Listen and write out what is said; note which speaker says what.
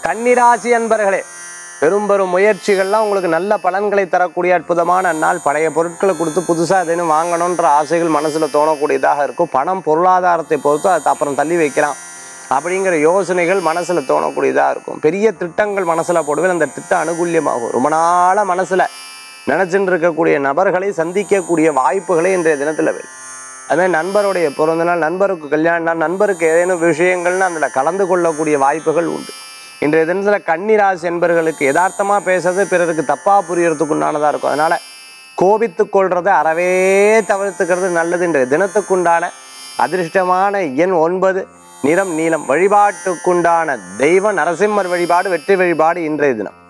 Speaker 1: கன்னிராசி அன்பர்களே பெரும் பெரும் முயற்சிகள்லாம் உங்களுக்கு நல்ல பலன்களை தரக்கூடிய அற்புதமான நாள் பழைய பொருட்களை கொடுத்து புதுசாக எதுவும் வாங்கணுன்ற ஆசைகள் மனசில் தோணக்கூடியதாக இருக்கும் பணம் பொருளாதாரத்தை பொறுத்து அது அப்புறம் தள்ளி வைக்கலாம் அப்படிங்கிற யோசனைகள் மனசில் தோணக்கூடியதாக இருக்கும் பெரிய திட்டங்கள் மனசில் போடுவேன் அந்த திட்டம் அனுகூல்யமாகும் ரொம்ப நாளாக மனசில் நினச்சிட்டு இருக்கக்கூடிய நபர்களை சந்திக்கக்கூடிய வாய்ப்புகளை இன்றைய தினத்தில் வரும் அதுமாதிரி நண்பருடைய பிறந்த நாள் நண்பருக்கு கல்யாண நாள் நண்பருக்கு ஏதேனும் விஷயங்கள்னு அதில் கலந்து கொள்ளக்கூடிய வாய்ப்புகள் உண்டு இன்றைய தினத்தில் கன்னிராசி என்பர்களுக்கு யதார்த்தமாக பேசுறது பிறருக்கு தப்பாக புரியறதுக்கு உண்டானதாக இருக்கும் அதனால் கோபித்து கொள்றதை அறவே தவிர்த்துக்கிறது நல்லது இன்றைய தினத்துக்குண்டான அதிர்ஷ்டமான எண் ஒன்பது நிறம் நீலம் வழிபாட்டுக்குண்டான தெய்வ நரசிம்மர் வழிபாடு வெற்றி வழிபாடு இன்றைய தினம்